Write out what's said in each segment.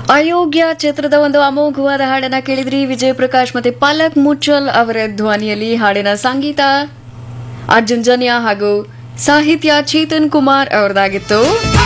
ಅಯೋಗ್ಯ ಚಿತ್ರದ ಒಂದು ಅಮೋಘವಾದ ಹಾಡನ್ನ ಕೇಳಿದ್ರಿ ವಿಜಯ್ ಪ್ರಕಾಶ್ ಮತ್ತೆ ಪಲಕ್ ಮುಚ್ಚಲ್ ಅವರ ಧ್ವನಿಯಲ್ಲಿ ಹಾಡಿನ ಸಂಗೀತ ಅರ್ಜುನ್ ಜನ್ಯ ಹಾಗೂ ಸಾಹಿತ್ಯ ಚೇತನ್ ಕುಮಾರ್ ಅವರದಾಗಿತ್ತು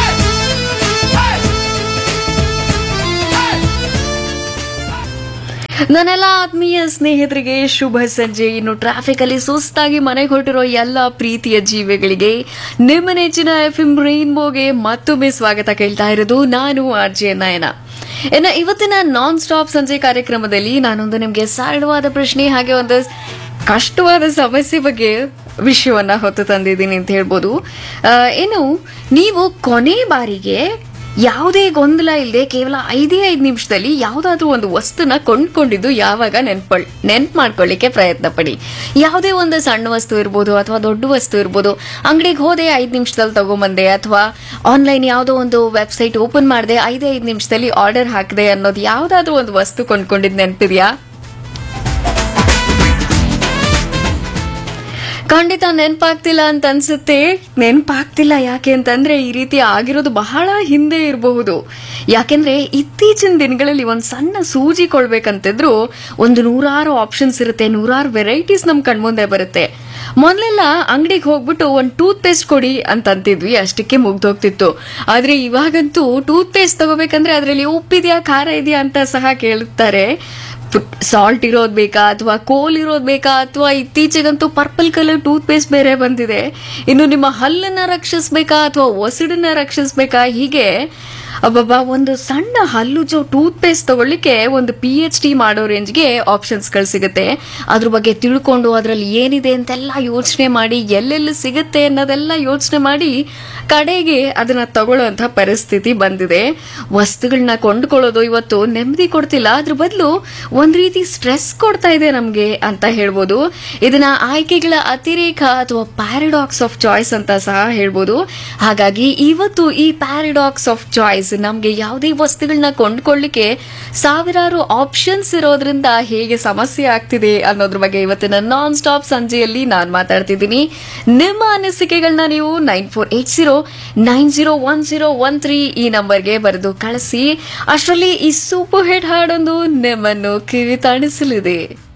ನನ್ನೆಲ್ಲ ಆತ್ಮೀಯ ಸ್ನೇಹಿತರಿಗೆ ಶುಭ ಸಂಜೆ ಇನ್ನು ಟ್ರಾಫಿಕ್ ಅಲ್ಲಿ ಸುಸ್ತಾಗಿ ಮನೆಗೆ ಹೊರಟಿರೋ ಎಲ್ಲ ಪ್ರೀತಿಯ ಜೀವಿಗಳಿಗೆ ನಿಮ್ಮ ನೆಚ್ಚಿನ ಎಫ್ ಎಂ ರೈನ್ಬೋಗೆ ಮತ್ತೊಮ್ಮೆ ಸ್ವಾಗತ ಕೇಳ್ತಾ ಇರೋದು ನಾನು ಆರ್ ಜೆ ನಯನ ಇನ್ನು ಇವತ್ತಿನ ನಾನ್ ಸ್ಟಾಪ್ ಸಂಜೆ ಕಾರ್ಯಕ್ರಮದಲ್ಲಿ ನಾನೊಂದು ನಿಮಗೆ ಸರಳವಾದ ಪ್ರಶ್ನೆ ಹಾಗೆ ಒಂದು ಕಷ್ಟವಾದ ಸಮಸ್ಯೆ ಬಗ್ಗೆ ವಿಷಯವನ್ನ ಹೊತ್ತು ತಂದಿದ್ದೀನಿ ಅಂತ ಹೇಳ್ಬೋದು ಆ, ಇನ್ನು ನೀವು ಕೊನೆ ಬಾರಿಗೆ ಯಾವುದೇ ಗೊಂದಲ ಇಲ್ಲದೆ ಕೇವಲ ಐದೇ ಐದು ನಿಮಿಷದಲ್ಲಿ ಯಾವುದಾದ್ರೂ ಒಂದು ವಸ್ತುನ ಕೊಂಡ್ಕೊಂಡಿದ್ದು ಯಾವಾಗ ನೆನ್ಪಳ್ ನೆನ್ಪು ಮಾಡ್ಕೊಳ್ಳಿಕ್ಕೆ ಪ್ರಯತ್ನ ಪಡಿ ಯಾವುದೇ ಒಂದು ಸಣ್ಣ ವಸ್ತು ಇರ್ಬೋದು ಅಥವಾ ದೊಡ್ಡ ವಸ್ತು ಇರ್ಬೋದು ಅಂಗಡಿಗೆ ಹೋದೆ ಐದು ನಿಮಿಷದಲ್ಲಿ ತಗೊಂಬಂದೆ ಅಥವಾ ಆನ್ಲೈನ್ ಯಾವುದೋ ಒಂದು ವೆಬ್ಸೈಟ್ ಓಪನ್ ಮಾಡಿದೆ ಐದೇ ಐದು ನಿಮಿಷದಲ್ಲಿ ಆರ್ಡರ್ ಹಾಕಿದೆ ಅನ್ನೋದು ಯಾವುದಾದ್ರೂ ಒಂದು ವಸ್ತು ಕೊಂಡ್ಕೊಂಡಿದ್ದು ನೆನಪಿದೆಯಾ ಖಂಡಿತ ನೆನಪಾಗ್ತಿಲ್ಲ ಅಂತ ಅನ್ಸುತ್ತೆ ನೆನಪಾಗ್ತಿಲ್ಲ ಯಾಕೆ ಅಂತಂದ್ರೆ ಈ ರೀತಿ ಆಗಿರೋದು ಬಹಳ ಹಿಂದೆ ಇರಬಹುದು ಯಾಕೆಂದ್ರೆ ಇತ್ತೀಚಿನ ದಿನಗಳಲ್ಲಿ ಒಂದು ಸಣ್ಣ ಸೂಜಿ ಕೊಳ್ಬೇಕಂತಿದ್ರು ಒಂದು ನೂರಾರು ಆಪ್ಷನ್ಸ್ ಇರುತ್ತೆ ನೂರಾರು ವೆರೈಟೀಸ್ ನಮ್ ಕಣ್ಮುಂದೆ ಬರುತ್ತೆ ಮೊದಲೆಲ್ಲ ಅಂಗಡಿಗೆ ಹೋಗ್ಬಿಟ್ಟು ಒಂದು ಟೂತ್ ಪೇಸ್ಟ್ ಕೊಡಿ ಅಂತ ಅಂತಿದ್ವಿ ಅಷ್ಟಕ್ಕೆ ಮುಗ್ದೋಗ್ತಿತ್ತು ಆದ್ರೆ ಇವಾಗಂತೂ ಟೂತ್ ಪೇಸ್ಟ್ ತಗೋಬೇಕಂದ್ರೆ ಅದರಲ್ಲಿ ಉಪ್ಪಿದೆಯಾ ಖಾರ ಇದೆಯಾ ಅಂತ ಸಹ ಕೇಳುತ್ತಾರೆ ಸಾಲ್ಟ್ ಇರೋದ್ ಬೇಕಾ ಅಥವಾ ಕೋಲ್ ಇರೋದ್ ಬೇಕಾ ಅಥವಾ ಇತ್ತೀಚೆಗಂತೂ ಪರ್ಪಲ್ ಕಲರ್ ಟೂತ್ ಪೇಸ್ಟ್ ಬೇರೆ ಬಂದಿದೆ ಇನ್ನು ನಿಮ್ಮ ಹಲ್ಲನ್ನ ರಕ್ಷಿಸ್ಬೇಕಾ ಅಥವಾ ಒಸಡನ್ನ ರಕ್ಷಿಸ್ಬೇಕಾ ಹೀಗೆ ಅಬ್ಬಬ್ಬಾ ಒಂದು ಸಣ್ಣ ಹಲ್ಲುಜೋ ಟೂತ್ ಪೇಸ್ಟ್ ತಗೊಳ್ಳಿಕ್ಕೆ ಒಂದು ಪಿ ಎಚ್ ಡಿ ಮಾಡೋ ರೇಂಜ್ಗೆ ಆಪ್ಷನ್ಸ್ಗಳು ಸಿಗುತ್ತೆ ಅದ್ರ ಬಗ್ಗೆ ತಿಳ್ಕೊಂಡು ಅದರಲ್ಲಿ ಏನಿದೆ ಅಂತೆಲ್ಲ ಯೋಚನೆ ಮಾಡಿ ಎಲ್ಲೆಲ್ಲಿ ಸಿಗುತ್ತೆ ಅನ್ನೋದೆಲ್ಲ ಯೋಚನೆ ಮಾಡಿ ಕಡೆಗೆ ಅದನ್ನ ತಗೊಳ್ಳೋಂಥ ಪರಿಸ್ಥಿತಿ ಬಂದಿದೆ ವಸ್ತುಗಳನ್ನ ಕೊಂಡ್ಕೊಳ್ಳೋದು ಇವತ್ತು ನೆಮ್ಮದಿ ಕೊಡ್ತಿಲ್ಲ ಅದ್ರ ಬದಲು ಒಂದ್ ರೀತಿ ಸ್ಟ್ರೆಸ್ ಕೊಡ್ತಾ ಇದೆ ನಮ್ಗೆ ಅಂತ ಹೇಳ್ಬೋದು ಇದನ್ನ ಆಯ್ಕೆಗಳ ಅತಿರೇಕ ಅಥವಾ ಪ್ಯಾರಡಾಕ್ಸ್ ಆಫ್ ಚಾಯ್ಸ್ ಅಂತ ಸಹ ಹೇಳ್ಬೋದು ಹಾಗಾಗಿ ಇವತ್ತು ಈ ಪ್ಯಾರಡಾಕ್ಸ್ ಆಫ್ ಚಾಯ್ಸ್ ನಮ್ಗೆ ಯಾವುದೇ ವಸ್ತುಗಳನ್ನ ಕೊಂಡ್ಕೊಳ್ಳಿಕ್ಕೆ ಸಾವಿರಾರು ಆಪ್ಷನ್ಸ್ ಇರೋದ್ರಿಂದ ಹೇಗೆ ಸಮಸ್ಯೆ ಆಗ್ತಿದೆ ಅನ್ನೋದ್ರ ಬಗ್ಗೆ ಇವತ್ತಿನ ನಾನ್ ಸ್ಟಾಪ್ ಸಂಜೆಯಲ್ಲಿ ನಾನು ಮಾತಾಡ್ತಿದ್ದೀನಿ ನಿಮ್ಮ ಅನಿಸಿಕೆಗಳನ್ನ ನೀವು nine four eight zero nine zero one zero one three ಈ ನಂಬರ್ಗೆ ಬರೆದು ಕಳಿಸಿ ಅಷ್ಟರಲ್ಲಿ ಈ ಸೂಪರ್ ಹಿಟ್ ಹಾಡೊಂದು ನಿಮ್ಮನ್ನು ಕಿವಿ ತಾಣಿಸಲಿದೆ